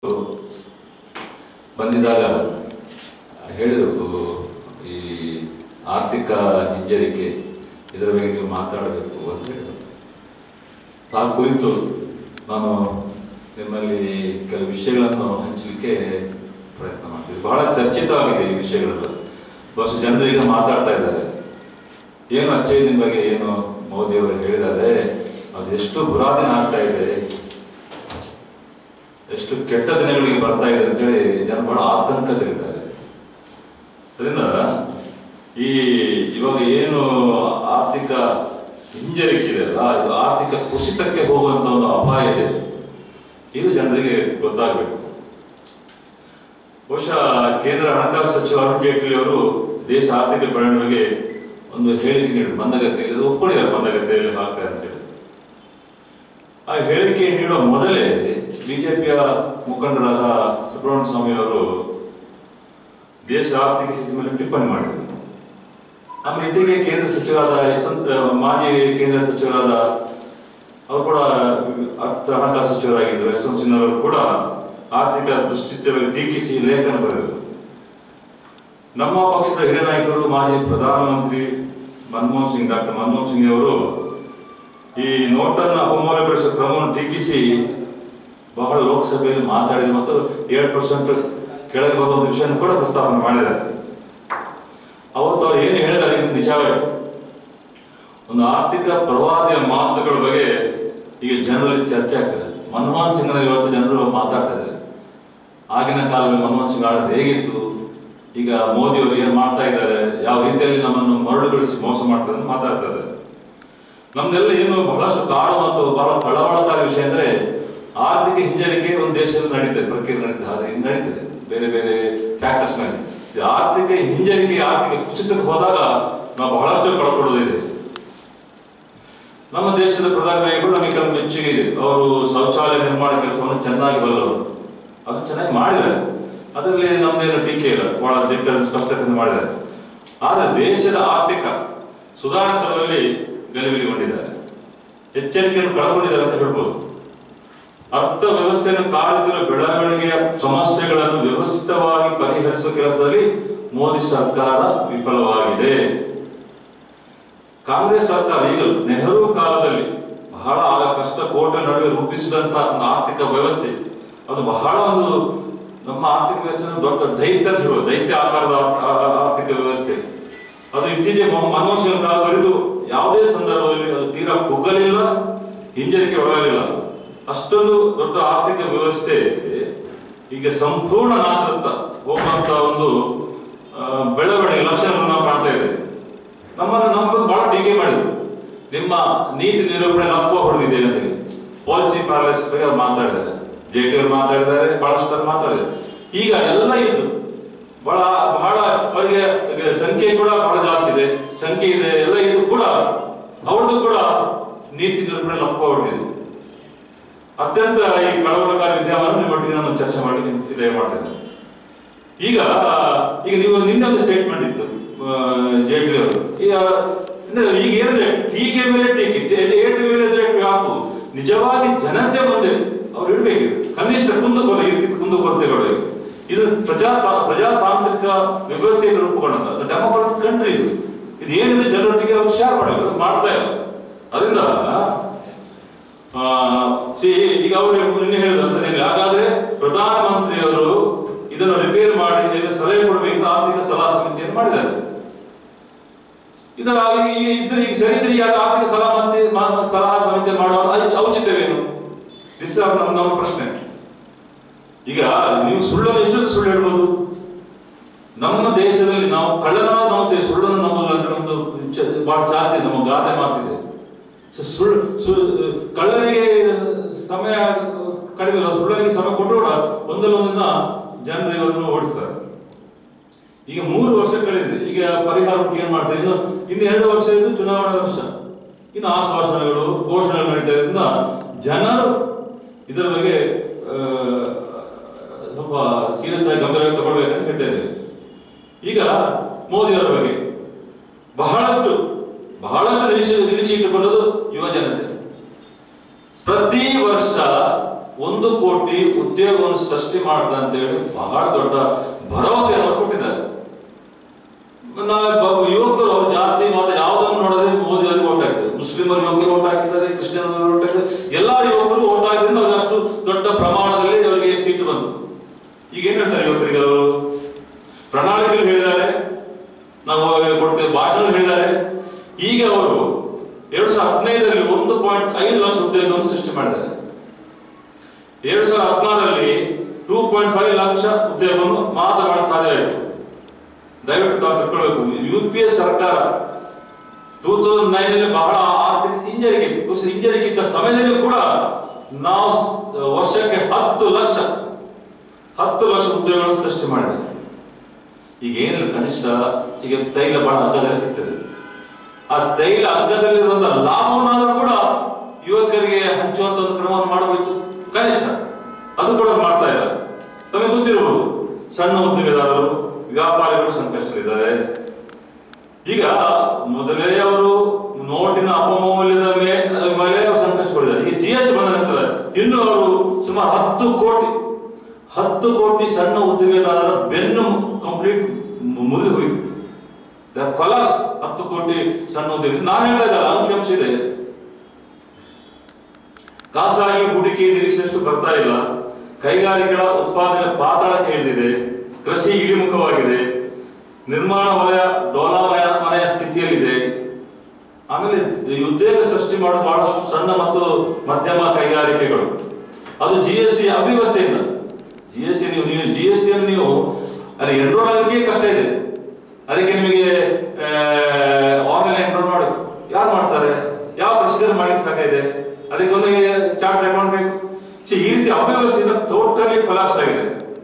ಬಂದಿದ್ದಾಗ ಹೇಳಿದರು ಈ ಆರ್ಥಿಕ ಹಿಂಜರಿಕೆ ಇದರ ಬಗ್ಗೆ ನೀವು ಮಾತಾಡಬೇಕು ಅಂತ ಹೇಳಿದರು ಆ ಕುರಿತು ನಾನು ನಿಮ್ಮಲ್ಲಿ ಕೆಲವು ವಿಷಯಗಳನ್ನು ಹಂಚಲಿಕ್ಕೆ ಪ್ರಯತ್ನ ಮಾಡ್ತೀವಿ ಬಹಳ ಚರ್ಚಿತವಾಗಿದೆ ಈ ವಿಷಯಗಳೆಲ್ಲ ಬಹುಶಃ ಜನರು ಈಗ ಮಾತಾಡ್ತಾ ಇದ್ದಾರೆ ಏನು ಅಚ್ಚಯ್ಯನ ಬಗ್ಗೆ ಏನು ಮೋದಿಯವರು ಹೇಳಿದ್ದಾರೆ ಅದು ಎಷ್ಟು ಬುರಾದಿನ ಆಗ್ತಾ ಇದೆ ಎಷ್ಟು ಕೆಟ್ಟ ದಿನಗಳಿಗೆ ಬರ್ತಾ ಇದೆ ಅಂತೇಳಿ ಜನ ಬಹಳ ಆತಂಕದಲ್ಲಿದ್ದಾರೆ ಅದರಿಂದ ಈ ಇವಾಗ ಏನು ಆರ್ಥಿಕ ಹಿಂಜರಿಕೆ ಇದೆ ಅಲ್ಲ ಇದು ಆರ್ಥಿಕ ಕುಸಿತಕ್ಕೆ ಹೋಗುವಂತ ಒಂದು ಅಪಾಯ ಇದೆ ಇದು ಜನರಿಗೆ ಗೊತ್ತಾಗಬೇಕು ಬಹುಶಃ ಕೇಂದ್ರ ಹಣಕಾಸು ಸಚಿವ ಅರುಣ್ ಜೇಟ್ಲಿ ಅವರು ದೇಶ ಆರ್ಥಿಕ ಬೆಳವಣಿಗೆಗೆ ಒಂದು ಹೇಳಿಕೆ ನೀಡಿ ಮಂದಗತಿಯಲ್ಲಿ ಇದು ಒಪ್ಕೊಂಡಿದ್ದಾರೆ ಮಂದಗತಿಯಲ್ಲಿ ಆಗ್ತದೆ ಅಂತೇಳಿ ಆ ಹೇಳಿಕೆ ನೀಡುವ ಮೊದಲೇ ಬಿಜೆಪಿಯ ಮುಖಂಡರಾದ ಸುಬ್ರಹ್ಮಣ್ಯ ಸ್ವಾಮಿ ಅವರು ದೇಶ ಆರ್ಥಿಕ ಸ್ಥಿತಿ ಮೇಲೆ ಟಿಪ್ಪಣಿ ಮಾಡಿದರು ಆಮೇಲೆ ಇತ್ತೀಚೆಗೆ ಕೇಂದ್ರ ಸಚಿವರಾದ ಯಶವಂತ್ ಮಾಜಿ ಕೇಂದ್ರ ಸಚಿವರಾದ ಅವರು ಕೂಡ ಅರ್ಥ ಹಣಕಾಸು ಸಚಿವರಾಗಿದ್ದರು ಯಶವಂತ್ ಸಿನ್ಹಾ ಅವರು ಕೂಡ ಆರ್ಥಿಕ ದುಸ್ಥಿತಿಯ ಬಗ್ಗೆ ಟೀಕಿಸಿ ಲೇಖನ ಬರೆದರು ನಮ್ಮ ಪಕ್ಷದ ಹಿರಿಯ ನಾಯಕರು ಮಾಜಿ ಪ್ರಧಾನಮಂತ್ರಿ ಮನಮೋಹನ್ ಸಿಂಗ್ ಡಾಕ್ಟರ್ ಮನಮೋಹನ್ ಸಿಂಗ್ ಅವರು ಈ ನೋಟನ್ನು ಅಪಮೌಲ್ಯಗೊಳಿಸುವ ಕ್ರಮವನ್ನು ಟೀಕಿಸಿ ಬಹಳ ಲೋಕಸಭೆಯಲ್ಲಿ ಮಾತಾಡಿದ ಮತ್ತು ಏಳು ಪರ್ಸೆಂಟ್ ಕೆಳಗೆ ಬರುವ ಒಂದು ವಿಷಯವನ್ನು ಕೂಡ ಪ್ರಸ್ತಾವನೆ ಮಾಡಿದ್ದಾರೆ ಅವತ್ತು ಅವ್ರು ಏನು ಹೇಳಿದ್ದಾರೆ ಇದು ನಿಜವಾಯಿತು ಒಂದು ಆರ್ಥಿಕ ಪ್ರವಾದಿಯ ಮಾತುಗಳ ಬಗ್ಗೆ ಈಗ ಜನರಲ್ಲಿ ಚರ್ಚೆ ಆಗ್ತದೆ ಮನಮೋಹನ್ ಸಿಂಗ್ನ ಇವತ್ತು ಜನರು ಮಾತಾಡ್ತಾ ಇದ್ದಾರೆ ಆಗಿನ ಕಾಲದಲ್ಲಿ ಮನಮೋಹನ್ ಸಿಂಗ್ ಆಡೋದು ಹೇಗಿತ್ತು ಈಗ ಮೋದಿ ಅವರು ಏನು ಮಾಡ್ತಾ ಇದ್ದಾರೆ ಯಾವ ರೀತಿಯಲ್ಲಿ ನಮ್ಮನ್ನು ಮರಳುಗೊಳಿಸಿ ಮೋಸ ಮಾಡ್ತಾರೆ ಅಂತ ಮಾತಾಡ್ತಾ ಇದ್ದಾರೆ ನಮ್ದೆಲ್ಲ ಏನು ಬಹಳಷ್ಟು ಕಾಡುವಂತ ಬಹಳ ಕಳವಳಕಾರಿ ವಿಷಯ ಅಂದ್ರೆ ಆರ್ಥಿಕ ಹಿಂಜರಿಕೆ ಒಂದು ದೇಶದಲ್ಲಿ ನಡೀತದೆ ಪ್ರಕ್ರಿಯೆ ನಡೀತದೆ ಆದ್ರೆ ಇದು ನಡೀತದೆ ಬೇರೆ ಬೇರೆ ಫ್ಯಾಕ್ಟರ್ಸ್ ನಲ್ಲಿ ಈ ಆರ್ಥಿಕ ಹಿಂಜರಿಕೆ ಆರ್ಥಿಕ ಕುಸಿತಕ್ಕೆ ಹೋದಾಗ ನಾವು ಬಹಳಷ್ಟು ಕಳ್ಕೊಳ್ಳೋದಿದೆ ನಮ್ಮ ದೇಶದ ಪ್ರಧಾನಿಗಳು ನಮಗೆ ಕೆಲವು ಮೆಚ್ಚುಗೆ ಇದೆ ಅವರು ಶೌಚಾಲಯ ನಿರ್ಮಾಣ ಕೆಲಸವನ್ನು ಚೆನ್ನಾಗಿ ಬಲ್ಲವರು ಅದು ಚೆನ್ನಾಗಿ ಮಾಡಿದ್ದಾರೆ ಅದರಲ್ಲಿ ನಮ್ದೇನು ಟೀಕೆ ಇಲ್ಲ ಬಹಳ ದಿಟ್ಟ ಸ್ಪಷ್ಟತೆಯನ್ನು ಮಾಡಿದ್ದಾರೆ ಆದರೆ ದೇಶದ ಆರ್ಥಿಕ ಸುಧಾರಣೆ ತರುವಲ್ಲಿ ಗಲಿಬಿಲಿಗೊಂಡಿದ್ದಾರೆ ಎಚ್ಚರಿಕೆಯನ್ನು ಕಳ್ಕೊಂಡಿದ್ದಾರೆ ಅಂತ ಹೇಳ್ಬೋದು ಅರ್ಥ ವ್ಯವಸ್ಥೆಯನ್ನು ಕಾಡುತ್ತಿರುವ ಬೆಳವಣಿಗೆಯ ಸಮಸ್ಯೆಗಳನ್ನು ವ್ಯವಸ್ಥಿತವಾಗಿ ಪರಿಹರಿಸುವ ಕೆಲಸದಲ್ಲಿ ಮೋದಿ ಸರ್ಕಾರ ವಿಫಲವಾಗಿದೆ ಕಾಂಗ್ರೆಸ್ ಸರ್ಕಾರ ಈಗ ನೆಹರು ಕಾಲದಲ್ಲಿ ಬಹಳ ಆಗ ಕಷ್ಟ ಕೋಟೆ ನಡುವೆ ರೂಪಿಸಿದಂತಹ ಒಂದು ಆರ್ಥಿಕ ವ್ಯವಸ್ಥೆ ಅದು ಬಹಳ ಒಂದು ನಮ್ಮ ಆರ್ಥಿಕ ವ್ಯವಸ್ಥೆ ದೊಡ್ಡ ದೈತ್ಯ ಅಂತ ಹೇಳುವುದು ದೈತ್ಯ ಆಕಾರದ ಆ- ಆ- ಆರ್ಥಿಕ ವ್ಯವಸ್ಥೆ ಅದು ಇತ್ತೀಚೆಗೆ ಮೊ- ಮನಮೋಹನ್ ಸಿಂಗ್ ಕಾಲದವರೆಗೂ ಯಾವುದೇ ಸಂದರ್ಭದಲ್ಲಿ ಅದು ತೀರಾ ಕುಗ್ಗಲಿಲ್ಲ ಹಿಂಜರಿಕೆ ಒಳಗಲಿಲ್ಲ ಅಷ್ಟೊಂದು ದೊಡ್ಡ ಆರ್ಥಿಕ ವ್ಯವಸ್ಥೆ ಈಗ ಸಂಪೂರ್ಣ ನಾಶದತ್ತ ಹೋಗುವಂತ ಒಂದು ಆ, ಬೆಳವಣಿಗೆ ಲಕ್ಷಣವನ್ನು ನಾವು ಕಾಣ್ತಾ ಇದ್ದೇವೆ ನಮ್ಮನ್ನು ನಮ್ಮ ಬಗ್ಗೆ ಬಹಳ ಟೀಕೆ ಮಾಡಿದ್ರು ನಿಮ್ಮ ನೀತಿ ನಿರೂಪಣೆ ನಪ್ಪು ಹೊಡೆದಿದೆ ಅಂತ ಹೇಳಿ ಪಾಲಿಸಿ ಪ್ಯಾಲೇಸ್ ಬಗ್ಗೆ ಅವ್ರು ಮಾತಾಡಿದ್ದಾರೆ ಜೆ ಟಿ ಅವರು ಮಾತಾಡಿದ್ದಾರೆ ಬಹಳಷ್ಟು ಜನ ಮಾತಾಡಿದ್ದಾರೆ ಈಗ ಎಲ್ಲ ಇದ್ದು ಬಹಳ ಬಹಳ ಅವರಿಗೆ ಈಗ ಸಂಖ್ಯೆ ಕೂಡ ಬಹಳ ಜಾಸ್ತಿ ಇದೆ ಸಂಖ್ಯೆ ಇದೆ ಎಲ್ಲ ಇದು ಕೂಡ ಅವ್ರದ್ದು ಕೂಡ ನೀತಿ ನಿರೂಪಣೆ ನಪ್ಪ ಹೊಡೆದಿದೆ ಅತ್ಯಂತ ಈ ಕಳವಳಕಾರಿ ವಿದ್ಯಮಾನ ನಿಮ್ಮೊಟ್ಟಿಗೆ ನಾನು ಚರ್ಚೆ ಮಾಡಿ ಇದೇ ಮಾಡ್ತೇನೆ ಈಗ ಈಗ ನೀವು ನಿನ್ನೆ ಒಂದು ಸ್ಟೇಟ್ಮೆಂಟ್ ಇತ್ತು ಆ, ಜೇಟ್ಲಿ ಅವರು ಈಗ ಅಂದ್ರೆ ಈಗ ಏನಿದೆ ಟೀಕೆ ಮೇಲೆ ಟೀಕೆ ಇದು ಏಟು ಮೇಲೆ ಎದುರು ಏಟು ಹಾಕು ನಿಜವಾಗಿ ಜನತೆ ಮುಂದೆ ಅವ್ರು ಇಡಬೇಕು ಕನಿಷ್ಠ ಕುಂದುಕೊರ ಕುಂದುಕೊರತೆಗಳು ಇವು. ಇದು ಪ್ರಜಾ ಪ್ರಜಾತಾಂತ್ರಿಕ ವ್ಯವಸ್ಥೆಗೆ ರೂಪುಗೊಂಡಂತ ಡೆಮೋಕ್ರಾಟಿಕ್ ಕಂಟ್ರಿ ಇದು ಇದು ಏನಿದೆ ಜನರೊಟ್ಟಿಗೆ ಅವ್ರು ಶೇರ್ ಮಾಡಬೇಕು ಮಾಡ್ತಾ ಇಲ್ಲ ಅದರಿಂದ ಆ, see, ಈಗ ಅವರು ನಿನ್ನೆ ಹೇಳಿದಂತದ್ದೇನೆ ಹಾಗಾದ್ರೆ ಪ್ರಧಾನಮಂತ್ರಿಯವರು ಇದನ್ನು ರಿಪೇರ್ ಮಾಡಿ ಇದಕ್ಕೆ ಸಲಹೆ ಕೊಡಬೇಕು ಆರ್ಥಿಕ ಸಲಹಾ ಸಮಿತಿಯನ್ನು ಮಾಡಿದ್ದಾರೆ ಇದರ ಈಗ ಇದ್ರೆ ಈಗ ಸರಿ ಇದ್ರೆ ಯಾಕೆ ಆರ್ಥಿಕ ಸಲಹಾ ಮಂತ್ರಿ ಮಾ- ಸಲಹಾ ಸಮಿತಿ ಮಾಡುವ ಔಚ- ಔಚಿತ್ಯವೇನು ದಿಸ್ ಆರ್ ನಮ್ಮ ನಮ್ಮ ಪ್ರಶ್ನೆ ಈಗ ನೀವು ಸುಳ್ಳನ್ನು ಎಷ್ಟು ಸುಳ್ಳು ಹೇಳ್ಬೋದು ನಮ್ಮ ದೇಶದಲ್ಲಿ ನಾವು ಕಳ್ಳನ ನಂಬ್ತೇವೆ ಸುಳ್ಳನ್ನು ನಂಬುದು ಅಂತ ಒಂದು ಚ- ಬಹಳ ಜಾತಿ ನಮ್ಮ ಗಾದೆ ಮಾತಿದೆ ಸೊ ಸುಳ್ಳು ಸುಳ್ಳು ಕಳ್ಳನಿಗೆ ಸಮಯ ಕಡಿಮೆ ಇಲ್ಲ, ಸುಳ್ಳನಿಗೆ ಸಮಯ ಕೊಟ್ಟರು ಕೂಡ ಒಂದಲ್ಲ ಒಂದಿನ ಜನರು ಇವರನ್ನು ಓಡಿಸ್ತಾರೆ ಈಗ ಮೂರು ವರ್ಷ ಕಳೆದಿದೆ ಈಗ ಪರಿಹಾರ ಹುಡುಕಿ ಏನ್ ಮಾಡ್ತಾರೆ ಇನ್ನು ಇನ್ನು ಎರಡು ವರ್ಷ ಇದು ಚುನಾವಣಾ ವರ್ಷ ಇನ್ನು ಆಶ್ವಾಸನೆಗಳು ಘೋಷಣೆಗಳು ನಡೀತಾ ಇರೋದ್ರಿಂದ ಜನರು ಇದರ ಬಗ್ಗೆ ಆ, ಸ್ವಲ್ಪ ಸೀರಿಯಸ್ ಆಗಿ ಗಂಭೀರವಾಗಿ ತಗೊಳ್ಬೇಕಂತ ಹೇಳ್ತಾ ಇದ್ದೇವೆ ಈಗ ಮೋದಿಯವರ ಬಗ್ಗೆ ಬಹಳಷ್ಟು ಬಹಳಷ್ಟು ನಿರೀಕ್ಷೆ ನಿರೀಕ್ಷೆ ಇಟ್ಟುಕೊಳ್ಳೋದು ಯುವ ಜನತೆ ಪ್ರತಿ ವರ್ಷ ಒಂದು ಕೋಟಿ ಉದ್ಯೋಗವನ್ನು ಸೃಷ್ಟಿ ಸೃಷ್ಟಿ ಮಾಡ್ದ ಅಂತ ಹೇಳಿ ಬಹಳ ದೊಡ್ಡ ಭರವಸೆಯನ್ನು ಅವ್ರು ಕೊಟ್ಟಿದ್ದಾರೆ ನಾಳೆ ಬ- ಯುವಕರು ಅವ್ರ ಜಾತಿ ಮತ ಯಾವುದನ್ನು ನೋಡದೆ ಮೋದಿ ಅವರಿಗೆ ಓಟ್ ಹಾಕಿದ್ದಾರೆ ಮುಸ್ಲಿಮರು ಯುವಕರು ಓಟ್ ಹಾಕಿದ್ದಾರೆ ಕ್ರಿಶ್ಚಿಯನ್ ಓಟ್ ಹಾಕಿದ್ದಾರೆ ಎಲ್ಲಾ ಯುವಕರು ಓಟ್ ಹಾಕಿದ್ರಿಂದ ಅವ್ರಿಗೆ ಅಷ್ಟು ದೊಡ್ಡ ಪ್ರಮಾಣದಲ್ಲಿ ಅವರಿಗೆ ಸೀಟು ಬಂತು ಈಗ ಏನ್ ಹೇಳ್ತಾರೆ ಯುವಕರಿಗೆ ಅವರು ಪ್ರಣಾಳಿಕೆ ಹೇಳಿದ್ದಾರೆ ನಾವು ಕೊಡ್ತೇವೆ ಭಾಷಣ ಹೇಳಿದ್ದಾರೆ ಈಗ ಅವರು ಎರಡ್ ಸಾವಿರದ ಹದಿನೈದರಲ್ಲಿ ಒಂದು ಪಾಯಿಂಟ್ ಐದು ಲಕ್ಷ ಉದ್ಯೋಗವನ್ನು ಸೃಷ್ಟಿ ಮಾಡಿದ್ದಾರೆ ಎರಡ್ ಸಾವಿರದ ಹದಿನಾರರಲ್ಲಿ ಟೂ ಪಾಯಿಂಟ್ ಫೈವ್ ಲಕ್ಷ ಉದ್ಯೋಗವನ್ನು ಮಾತ್ರ ಮಾಡಲು ಸಾಧ್ಯ ಆಯಿತು ದಯವಿಟ್ಟು ತಾವು ತಿಳ್ಕೊಳ್ಬೇಕು ಯು ಪಿ ಎ ಸರ್ಕಾರ ಟೂ ತೌಸಂಡ್ ನೈನ್ ಅಲ್ಲಿ ಬಹಳ ಆರ್ಥಿಕ ಹಿಂಜರಿಕೆ ಇತ್ತು. ಕುಸಿತ ಹಿಂಜರಿಕೆ ಇದ್ದ ಸಮಯದಲ್ಲಿ ಕೂಡ ನಾವು ಸ- ವರ್ಷಕ್ಕೆ ಹತ್ತು ಲಕ್ಷ ಹತ್ತು ಲಕ್ಷ ಉದ್ಯೋಗಗಳನ್ನು ಸೃಷ್ಟಿ ಮಾಡಿದೆ ಈಗ ಏನಿಲ್ಲ ಕನಿಷ್ಠ ಈಗ ತೈಲ ಬಹಳ ಅಗ್ಗದಲ್ಲಿ ಸಿಗ್ತದೆ ಆ ತೈಲ ಅಗ್ಗದಲ್ಲಿರುವಂತಹ ಲಾಭವನ್ನಾದ್ರೂ ಕೂಡ ಯುವಕರಿಗೆ ಹಂಚುವಂತ ಒಂದು ಕ್ರಮವನ್ನು ಮಾಡಬೇಕು ಕನಿಷ್ಠ ಅದು ಕೂಡ ಮಾಡ್ತಾ ಇಲ್ಲ ತಮಗೆ ಗೊತ್ತಿರಬಹುದು ಸಣ್ಣ ಉದ್ದಿಮೆದಾರರು ವ್ಯಾಪಾರಿಗಳು ಸಂಕಷ್ಟದಲ್ಲಿದ್ದಾರೆ ಈಗ ಮೊದಲೇ ಅವರು ನೋಟಿನ ಅಪಮೌಲ್ಯದ ಮೇ- ಮೇಲೆ ಅವರು ಸಂಕಷ್ಟಪಡಿದ್ದಾರೆ ಈ ಜಿ ಎಸ್ ಟಿ ಬಂದ ನಂತರ ಇನ್ನು ಅವರು ಸುಮಾರು ಹತ್ತು ಕೋಟಿ ಹತ್ತು ಕೋಟಿ ಸಣ್ಣ ಉದ್ದಿಮೆದಾರರ ಬೆನ್ನು ಕಂಪ್ಲೀಟ್ ಮುರಿದು ಹೋಯಿತು ಕೊಲ ಹತ್ತು ಕೋಟಿ ಸಣ್ಣ ಉದ್ಯಮ ನಾನು ಹೇಳ್ತಾ ಇದ್ದಲ್ಲ ಅಂಕಿಅಂಶ ಇದೆ ಖಾಸಗಿ ಹೂಡಿಕೆ ನಿರೀಕ್ಷೆಯಷ್ಟು ಬರ್ತಾ ಇಲ್ಲ ಕೈಗಾರಿಕೆಗಳ ಉತ್ಪಾದನೆ ಪಾತಾಳಕ್ಕೆ ಇಳಿದಿದೆ ಕೃಷಿ ಇಳಿಮುಖವಾಗಿದೆ ನಿರ್ಮಾಣ ವಲಯ ಡೋಲಾಮಯ ಮನೆಯ ಸ್ಥಿತಿಯಲ್ಲಿದೆ ಆಮೇಲೆ ಈ ಉದ್ಯೋಗ ಸೃಷ್ಟಿ ಮಾಡೋ ಬಹಳಷ್ಟು ಸಣ್ಣ ಮತ್ತು ಮಧ್ಯಮ ಕೈಗಾರಿಕೆಗಳು ಅದು ಜಿ ಎಸ್ ಟಿ ಅವ್ಯವಸ್ಥೆಯಿಂದ ಜಿ ಎಸ್ ಟಿ ನೀವು ಜಿ ಎಸ್ ಟಿ ಅನ್ನು ನೀವು ಅಲ್ಲಿ ಎನ್ರೋಲ್ ಆಗಲಿಕ್ಕೆ ಕಷ್ಟ ಇದೆ ಅದಕ್ಕೆ ನಿಮಗೆ ಆನ್ಲೈನ್ ಎನ್ರೋಲ್ ಮಾಡಿ ಯಾರು ಮಾಡ್ತಾರೆ ಯಾವ ಪ್ರೊಸೀಜರ್ ಮಾಡ್ಲಿಕ್ಕೆ ಸಾಧ್ಯ ಇದೆ ಅದಕ್ಕೆ ಒಂದು ಚಾರ್ಟ್ ಅಕೌಂಟ್ ಬೇಕು See, ಈ ರೀತಿ ಅವ್ಯವಸ್ಥೆಯಿಂದ ಟೋಟಲಿ ಕೊಲಾಪ್ಸ್ ಆಗಿದೆ